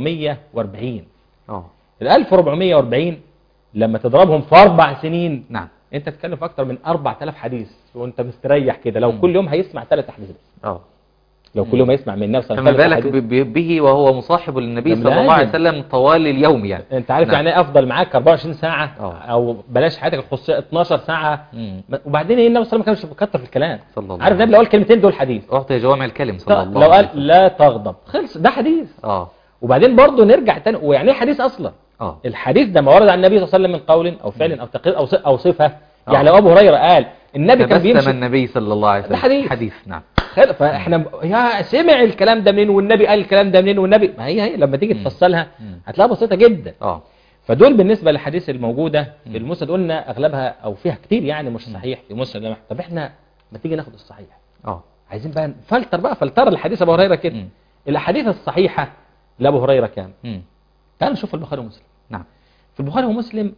1440 اه ال 1440 لما تضربهم في اربع سنين نعم انت تتكلم في اكتر من 4000 حديث وانت مستريح كده لو مم. كل يوم هيسمع ثلاث احاديث بس اه لو كل يوم هيسمع من النبي صلى الله فما عليه بالك وسلم ب- ب- به وهو مصاحب للنبي ده صلى الله عليه لازم. وسلم طوال اليوم يعني انت عارف نعم. يعني ايه افضل معاك 24 ساعه آه. او بلاش حياتك الخصوصيه 12 ساعه مم. وبعدين ايه النبي صلى الله عليه وسلم ما كانش بيكتر في الكلام صلى الله عارف عليه النبي لو قال كلمتين دول حديث أعطي جوامع الكلم صلى الله لو عليه قال وسلم لا تغضب خلص ده حديث اه وبعدين برضه نرجع تاني ويعني ايه حديث اصلا اه الحديث ده ما ورد عن النبي صلى الله عليه وسلم من قول او فعل او تقرير او ص- او صفه آه. يعني لو ابو هريره قال النبي كان تبسم بيمشي النبي صلى الله عليه وسلم ده حديث. حديث نعم خير فاحنا يا سمع الكلام ده منين والنبي قال الكلام ده منين والنبي ما هي هي لما تيجي مم. تفصلها مم. هتلاقيها بسيطه جدا اه فدول بالنسبه للحديث الموجوده مم. في المسند قلنا اغلبها او فيها كتير يعني مش مم. صحيح في مسند طب احنا ما تيجي ناخد الصحيح اه عايزين بقى نفلتر بقى فلتر الحديث ابو هريره كده مم. الاحاديث الصحيحه لابو هريره كام مم. تعال نشوف البخاري ومسلم نعم في البخاري ومسلم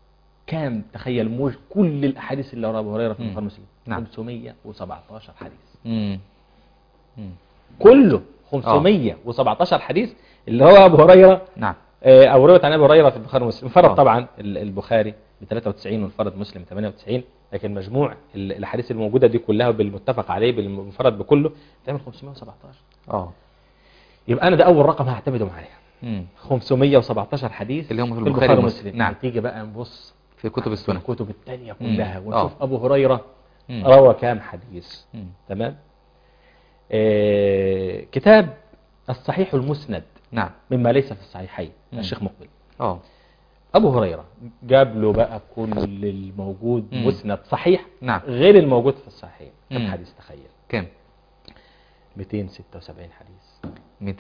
كام تخيل موج كل الاحاديث اللي ورا ابو هريره في مم. البخاري ومسلم نعم. 517 حديث مم. مم. كله 517 حديث اللي هو ابو هريره نعم آه، او رويت عن ابي هريره في البخاري ومسلم انفرد آه. طبعا ال- البخاري ب 93 وانفرد مسلم 98 لكن مجموع ال- الاحاديث الموجوده دي كلها بالمتفق عليه بالمنفرد بكله تعمل 517 اه يبقى انا ده اول رقم هعتمده معايا مم. 517 حديث اللي هم في البخاري ومسلم. نعم. تيجي بقى نبص في كتب السنة في الكتب الثانيه مم. كلها آه. ونشوف ابو هريره مم. روى كام حديث مم. تمام آه كتاب الصحيح المسند نعم مما ليس في الصحيحين مم. الشيخ مقبل اه ابو هريره جاب له بقى كل الموجود مم. مسند صحيح نعم غير الموجود في الصحيحين كم مم. حديث تخيل كام 276 حديث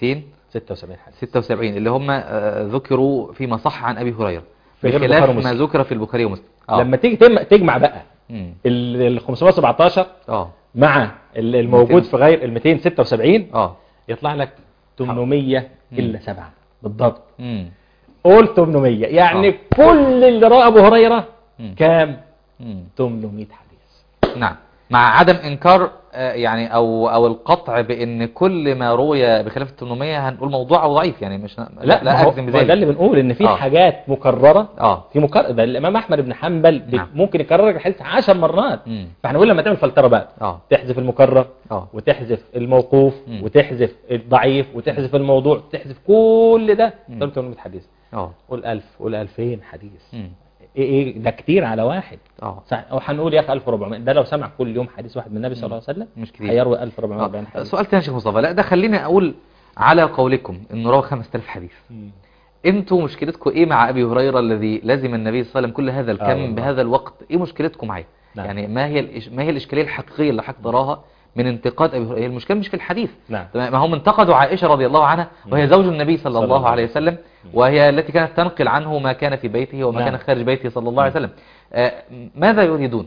276 76 حديث اللي هم آه، ذكروا فيما صح عن ابي هريره في غير بخلاف البخاري ما ومسلم. ذكر في البخاري ومسلم اه لما تيجي تم- تجمع بقى مم. ال ال 517 اه مع ال- الموجود 200. في غير ال 276 اه يطلع لك 800 مم. الا 7 بالضبط مم. قول 800 يعني آه. كل اللي رأى ابو هريره مم. كام مم. 800 حديث نعم مع عدم انكار آه، يعني او او القطع بان كل ما روي بخلاف ال 800 هنقول موضوع او ضعيف يعني مش لا لا, ما هو- اجزم ما ده اللي بذلك بنقول ان في آه. حاجات مكرره اه في مكرر ده الامام احمد بن حنبل بي- نعم. ممكن يكرر الحديث 10 مرات مم. فاحنا نقول لما تعمل فلتره بقى اه تحذف المكرر اه وتحذف الموقوف مم. وتحذف الضعيف وتحذف الموضوع تحذف كل ده مم. تقول 800 حديث اه قول 1000 قول 2000 حديث مم. ايه ايه ده كتير على واحد اه صح او هنقول يا اخي 1400 ده لو سمع كل يوم حديث واحد من النبي صلى الله عليه وسلم مش كتير هيروي 1440 آه. حديث سؤال تاني يا شيخ مصطفى لا ده خليني اقول على قولكم انه روى 5000 حديث مم. انتوا مشكلتكم ايه مع ابي هريره الذي لزم النبي صلى الله عليه وسلم كل هذا آه الكم والله. بهذا الوقت ايه مشكلتكم معاه نعم. يعني ما هي الإش... ما هي الاشكاليه الحقيقيه اللي حضرتك تراها من انتقاد ابي هريره هي المشكله مش في الحديث نعم تمام؟ ما هم انتقدوا عائشه رضي الله عنها وهي زوج النبي صلى صلى الله الله عليه عليه وسلم وهي التي كانت تنقل عنه ما كان في بيته وما نعم. كان خارج بيته صلى الله عليه وسلم آه ماذا يريدون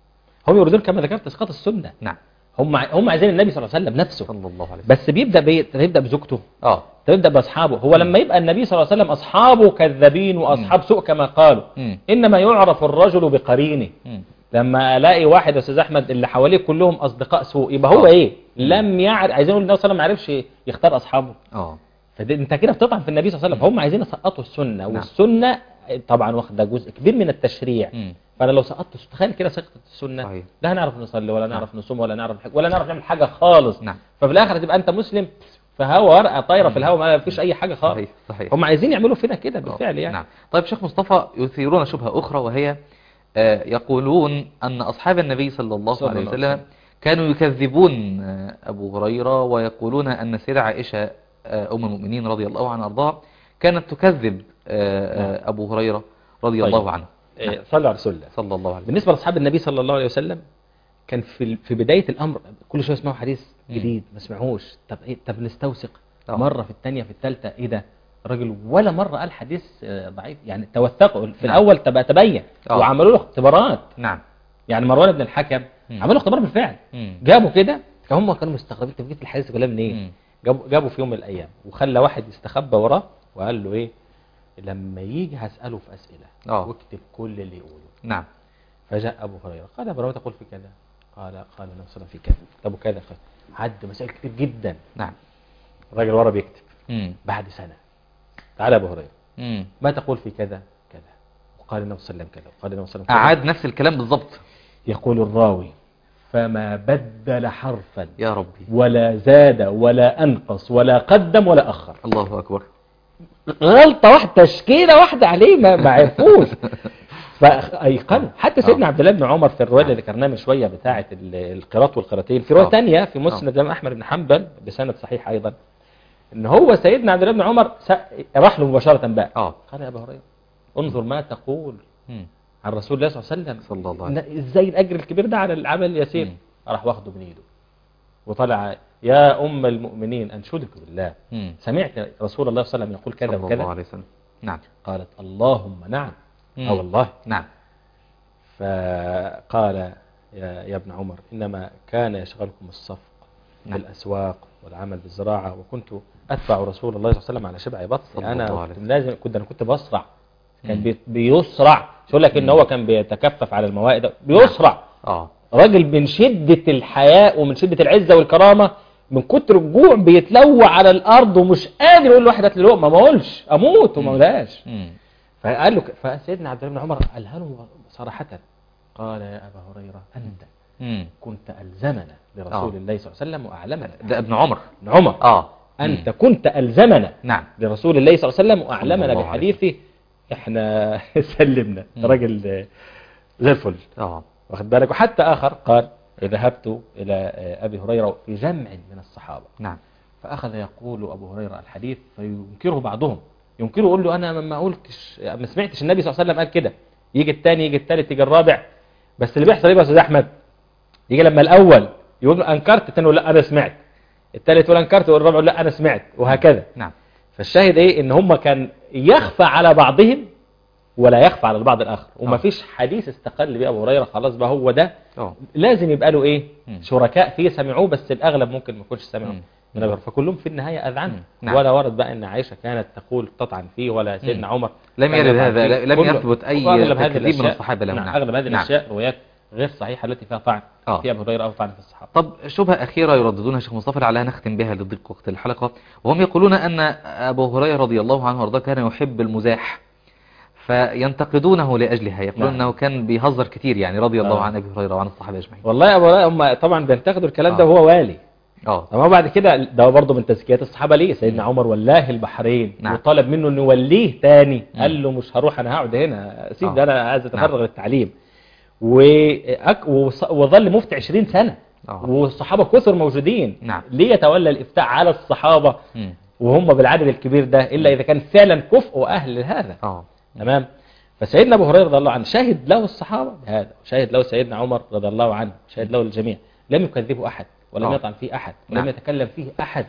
هم يريدون كما ذكرت اسقاط السنه نعم هم هم عايزين النبي صلى الله عليه وسلم نفسه صلى الله عليه وسلم بس بيبدا بي... يبدا بزوجته اه تبدا باصحابه هو لما يبقى النبي صلى الله عليه وسلم اصحابه كذابين واصحاب سوء كما قالوا مم. انما يعرف الرجل بقرينه مم. لما الاقي واحد يا استاذ احمد اللي حواليه كلهم اصدقاء سوء يبقى هو آه. ايه لم يعرف عايزين نقول النبي صلى الله عليه وسلم ما عرفش يختار اصحابه اه فده انت كده بتطعن في النبي صلى الله عليه وسلم هم عايزين يسقطوا السنه نعم. والسنه طبعا واخده جزء كبير من التشريع مم. فانا لو سقطت تخيل كده سقطت السنه صحيح. لا هنعرف نصلي ولا نعرف نصوم ولا نعرف ولا نعرف نعمل حاجه خالص نعم ففي الاخر تبقى انت مسلم فهوا ورقه طايره في الهواء ما فيش اي حاجه خالص صحيح صحيح هم عايزين يعملوا فينا كده بالفعل يعني نعم طيب شيخ مصطفى يثيرون شبهة أخرى وهي آه، يقولون أن أصحاب النبي صلى الله صلى عليه الله عليه وسلم كانوا يكذبون آه، أبو هريرة ويقولون أن سيدة عائشة آه، أم المؤمنين رضي الله عنها وأرضاها كانت تكذب آه، آه، أبو هريرة رضي طيب. الله عنه إيه، صلوا على رسول الله صلى الله عليه وسلم بالنسبه لاصحاب النبي صلى الله عليه وسلم كان في ال- في بدايه الامر كل شويه يسمعوا حديث مم. جديد ما سمعوش طب ايه طب نستوثق آه. مره في الثانيه في الثالثه ايه ده الراجل ولا مره قال حديث آه، ضعيف يعني توثقوا في نعم. الاول تبقى تبين آه. وعملوا له اختبارات نعم يعني مروان بن الحكم مم. عملوا اختبار بالفعل مم. جابوا كده هم كانوا مستغربين انت جبت الحديث كلها منين مم. جابوا جابوا في يوم من الايام وخلى واحد يستخبى وراه وقال له ايه لما يجي هساله في اسئله آه. واكتب كل اللي يقوله نعم فجاء ابو هريره قال يا ابو هريره تقول في كذا قال قال النبي صلى الله عليه وسلم في كذا طب وكذا قال عد مسائل كتير جدا نعم الراجل ورا بيكتب مم. بعد سنه تعالى يا ابو هريره مم. ما تقول في كذا كذا وقال النبي صلى الله عليه وسلم كذا وقال النبي صلى الله عليه وسلم أعاد نفس الكلام بالضبط يقول الراوي فما بدل حرفا يا ربي ولا زاد ولا أنقص ولا قدم ولا أخر الله أكبر غلطة واحدة تشكيلة واحدة عليه ما, ما عرفوش فأيقنوا حتى سيدنا آه. عبد الله بن عمر في الرواية اللي ذكرناها من شوية بتاعة ال- القراط والقراطين في رواية آه. تانية في مسند الإمام أحمد بن حنبل بسند صحيح أيضا إن هو سيدنا عبد الله بن عمر س- راح له مباشرة بقى آه قال يا أبا هريرة انظر ما تقول مم. عن رسول الله صلى الله عليه وسلم صلى الله عليه إن- ازاي الاجر الكبير ده على العمل اليسير مم. راح واخده من ايده وطلع يا ام المؤمنين انشدك بالله مم. سمعت رسول الله صلى الله عليه وسلم يقول كذا صلى الله وكذا عليه وسلم نعم قالت اللهم نعم مم. اه والله نعم فقال يا, يا ابن عمر انما كان يشغلكم الصفق نعم. بالاسواق والعمل بالزراعه وكنت اتبع رسول الله صلى الله عليه وسلم على شبع بطني صلى الله انا عليه كنت لازم كنت انا كنت بسرع كان مم. بي- بيسرع مش يقول لك ان مم. هو كان بيتكفف على الموائد بيسرع آه راجل من شدة الحياء ومن شدة العزة والكرامة من كتر الجوع بيتلوى على الأرض ومش قادر يقول لواحد هات لي لقمة ما اقولش أموت وما مم. اقولهاش مم. فقال له ك- فسيدنا عبد الله بن عمر قالها له صراحة قال يا أبا هريرة أنت مم. كنت ألزمنا لرسول آه. الله صلى الله عليه وسلم وأعلمنا ده ابن عمر ابن عمر آه أنت مم. كنت ألزمنا نعم لرسول الله صلى الله عليه وسلم صلى وأعلمنا الله عليه بحديثه احنا سلمنا مم. راجل آه، زي الفل آه واخد بالك وحتى آخر قال ذهبت إلى آه، أبي هريرة في جمع من الصحابة نعم فأخذ يقول أبو هريرة الحديث فينكره بعضهم ينكره يقول له أنا ما قلتش ما سمعتش النبي صلى الله عليه وسلم قال كده يجي الثاني يجي الثالث يجي الرابع بس اللي بيحصل ايه يا استاذ احمد يجي لما الاول يقول له انكرت الثاني يقول لا انا سمعت الثالث يقول انكرت والرابع يقول لا انا سمعت وهكذا نعم فالشاهد ايه ان هم كان يخفى على بعضهم ولا يخفى على البعض الاخر وما آه. فيش حديث استقل بيه ابو هريره خلاص بقى هو ده آه لازم يبقى له ايه مم. شركاء فيه سمعوه بس الاغلب ممكن ما يكونش سمعوا مم. من أبي هريرة. فكلهم في النهايه اذعنوا مم. نعم. ولا ورد بقى ان عائشه كانت تقول تطعن فيه ولا سيدنا مم. عمر لم كان يرد يطعن هذا فيه. لم كله- يثبت أي وأغلب هذه تكذيب من الأشياء- الصحابة لهم. نعم نعم. اغلب هذه نعم. الاشياء روايات غير صحيحه التي فيها طعن آه. في ابو هريره او طعن في الصحابه طب شبهة أخيرة يرددونها شيخ مصطفى لعلها نختم بها لضيق وقت الحلقة وهم يقولون أن أبو هريرة رضي الله عنه وارضاه كان يحب المزاح فينتقدونه لأجلها يقولون نعم. أنه كان بيهزر كتير يعني رضي الله آه. عن أبي هريرة وعن الصحابة أجمعين والله يا ابو هريره هم طبعا بينتقدوا الكلام ده آه. وهو والي اه اما بعد كده ده برضه من تزكيات الصحابه ليه سيدنا عمر ولاه البحرين نعم. وطلب منه انه يوليه تاني مم. قال له مش هروح انا هقعد هنا سيب آه. ده انا عايز اتفرغ نعم. للتعليم وأك... وص- وظل مفتي 20 سنه آه. والصحابه كثر موجودين نعم. ليه يتولى الافتاء على الصحابه مم. وهم بالعدد الكبير ده الا اذا كان فعلا كفء واهل لهذا اه تمام فسيدنا ابو هريره رضي الله عنه شاهد له الصحابه بهذا شاهد له سيدنا عمر رضي الله عنه شاهد له الجميع لم يكذبه احد ولم آه. يطعن فيه احد ولم نعم. يتكلم فيه احد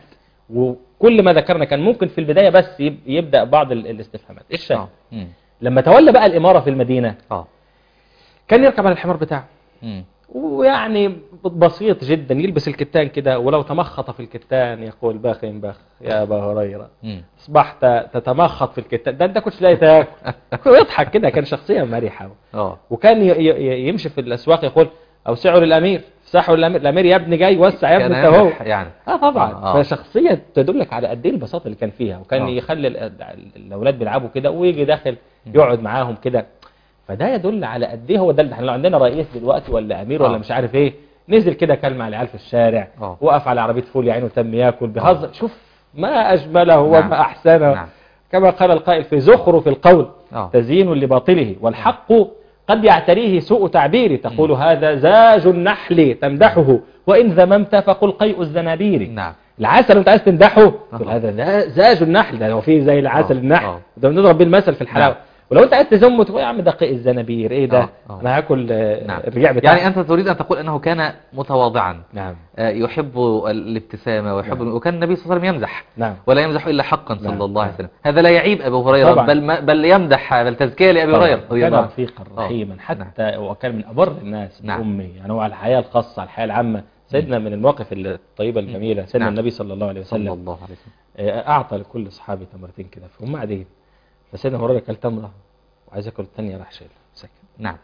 وكل ما ذكرنا كان ممكن في البدايه بس يب- يبدا بعض ال- الاستفهامات ايش الشاهد اه مم. لما تولى بقى الاماره في المدينه اه كان يركب على الحمار بتاعه مم. ويعني بسيط جدا يلبس الكتان كده ولو تمخط في الكتان يقول باخ باخ يا ابا هريره مم. اصبحت تتمخط في الكتان ده انت كنتش لاقي تاكل ويضحك كده كان شخصيه مرحه اه وكان ي- ي- يمشي في الاسواق يقول اوسعوا للامير افسحوا للامير الامير يا ابني جاي وسع يا ابني كان انت اهو يمدح يعني اه طبعا آه، آه. فشخصيه تدلك على قد ايه البساطه اللي كان فيها وكان آه. يخلي ال- الاولاد بيلعبوا كده ويجي داخل يقعد معاهم كده فده يدل على قد ايه هو ده اللي احنا لو عندنا رئيس دلوقتي ولا امير ولا آه. مش عارف ايه نزل كده كلم على العيال في الشارع آه. وقف على عربيه فول يا عينه تم ياكل بيهزر شوف ما اجمله وما نعم. احسنه نعم. كما قال القائل في زخرف القول آه. تزيين لباطله والحق قد يعتريه سوء تعبير تقول هذا زاج النحل تمدحه وإن ذممت فقل قيء الزنابير نعم العسل انت عايز تمدحه تقول آه. هذا ذا- زاج النحل ده هو فيه زي العسل آه. النحل آه. ده بنضرب بيه المثل في الحلاوه نعم. ولو انت عايز تزمه تقول يا عم ده قيء الزنابير ايه ده آه، آه. انا هاكل آه، نعم الرجاع بتاعي يعني أنت تريد أن تقول أنه كان متواضعا نعم آه، يحب الابتسامة ويحب نعم. وكان النبي صلى الله عليه وسلم يمزح نعم ولا يمزح إلا حقا صلى نعم، الله عليه نعم. وسلم هذا لا يعيب أبو هريرة طبعا. بل, ما بل يمدح بل تزكية لأبي هريرة رضي كان الله عنه. رفيقا آه. رحيما نعم. حتى وكان من أبر الناس نعم. بأمه يعني هو على الحياة الخاصة على الحياة العامة سيدنا من المواقف الطيبة الجميلة سيدنا نعم. النبي صلى الله عليه صلى وسلم الله عليه وسلم آه، أعطى لكل صحابي تمرتين كده فهم قاعدين فسيدنا هريرة كل تمرة وعايز ياكل الثانية راح شايلها سكت نعم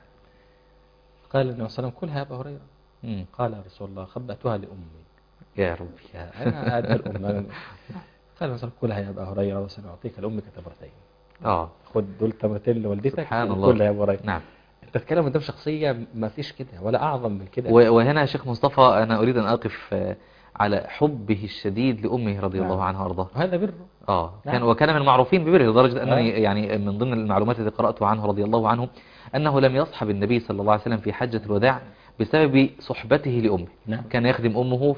قال النبي صلى الله عليه وسلم كلها يا أبا هريرة مم. قال يا رسول الله خبأتها لأمي يا ربي يا أنا أدى الأم قال النبي صلى الله عليه وسلم كلها يا أبا هريرة وسنعطيك لأمك تمرتين آه خد دول تمرتين لوالدتك سبحان الله. كلها يا أبا هريرة نعم انت تتكلم قدام شخصية ما فيش كده ولا أعظم من كده و- وهنا يا شيخ مصطفى أنا أريد أن أقف آه، على حبه الشديد لأمه رضي الله نعم. عنها وأرضاها وهذا بره آه نعم. كان وكان من المعروفين ببره لدرجة أنني آه. يعني من ضمن المعلومات التي قرأتها عنه رضي الله عنه أنه لم يصحب النبي صلى الله عليه وسلم في حجة الوداع بسبب صحبته لأمه نعم. كان يخدم أمه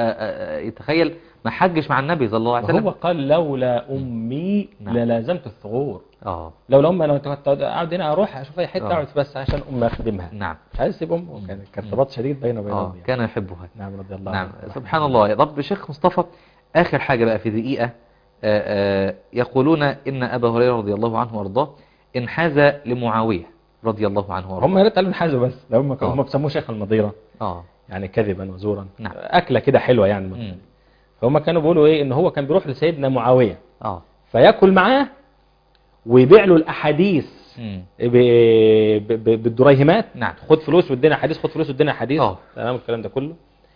فيتخيل ما حجش مع النبي صلى الله عليه وهو وسلم قال لولا أمي نعم. للازمت الثغور آه لولا أمي أنا كنت أقعد هنا أروح أشوف أي حتة آه. أقعد بس عشان أمي أخدمها نعم مش عايز يسيب أمه كان كان ارتباط شديد بينه وبين آه أمي يعني. كان يحبها نعم رضي الله نعم عنه سبحان الله طب شيخ مصطفى آخر حاجة بقى في دقيقة آه، آه، يقولون إن أبا هريرة رضي الله عنه وأرضاه انحاز لمعاوية رضي الله عنه وأرضاه هم يا ريت قالوا نحازوا بس لو هم آه. هم بيسموه شيخ المضيرة آه يعني كذبا وزورا نعم. أكلة كده حلوة يعني مم. فهم كانوا بيقولوا إيه إن هو كان بيروح لسيدنا معاوية آه فياكل معاه ويبيع له الأحاديث مم. ب- ب- ب- بالدريهمات نعم. خد فلوس وادينا حديث خد فلوس وادينا حديث آه. تمام الكلام ده كله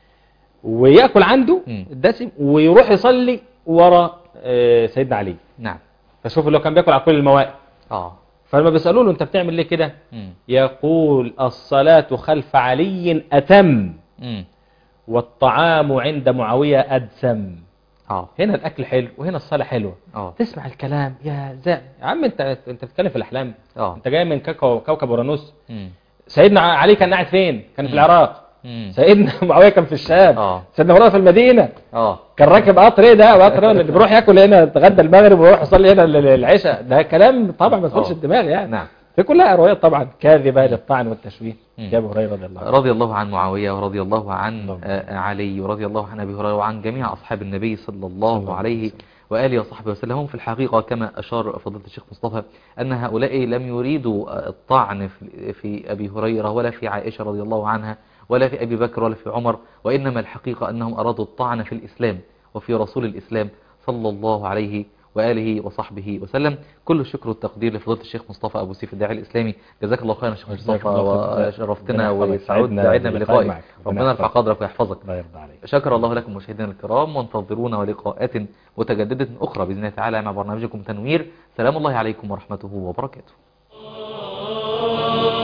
وياكل عنده مم. الدسم ويروح يصلي ورا آه، سيدنا علي نعم فشوف اللي هو كان بياكل على كل الموائد آه فلما بيسالوا له انت بتعمل ليه كده مم. يقول الصلاة خلف علي أتم مم. والطعام عند معاوية أدسم آه هنا الأكل حلو وهنا الصلاة حلوة آه تسمع الكلام يا زي يا عم انت انت بتتكلم في الأحلام آه انت جاي من كوكب كوكب اورانوس مم. سيدنا علي كان قاعد فين كان في مم. العراق مم. سيدنا معاويه كان في الشام آه. سيدنا هريره في المدينه آه كان راكب قطر ايه ده قطر اللي بيروح ياكل هنا يتغدى المغرب ويروح يصلي هنا ال- العشاء ده كلام طبعا ما يدخلش آه. الدماغ يعني نعم دي كلها روايات طبعا كاذبه للطعن والتشويه مم. يا ابو هريره رضي الله عنه رضي الله عن معاوية ورضي الله عن اللهم آه، علي ورضي الله عن أبي هريرة وعن جميع أصحاب النبي صلى صلى الله الله عليه عليه وسلم. وآله وصحبه وسلم هم في الحقيقة كما أشار فضيلة الشيخ مصطفى أن هؤلاء لم يريدوا آه، الطعن في- في أبي هريرة ولا في عائشة رضي الله عنها ولا في أبي بكر ولا في عمر وإنما الحقيقة أنهم أرادوا الطعن في الإسلام وفي رسول الإسلام صلى الله عليه وآله وصحبه وسلم كل الشكر والتقدير لفضيلة الشيخ مصطفى أبو سيف الداعي الإسلامي جزاك الله خيرا يا شيخ جزاك مصطفى الله خير. وشرفتنا ربنا يحفظك. وسعدنا سعدنا من باللقاء لقائك معك. ربنا ربنا يرفع يحفظك. قدرك ويحفظك الله يرضى عليك شكر الله لكم مشاهدينا الكرام وانتظرونا ولقاءات متجددة أخرى بإذن الله تعالى مع برنامجكم تنوير سلام الله عليكم ورحمته وبركاته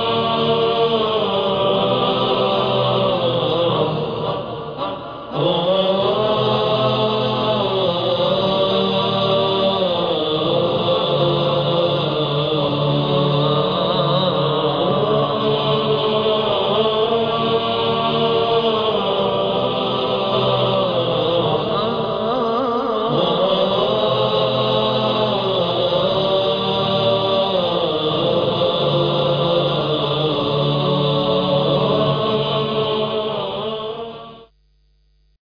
Oh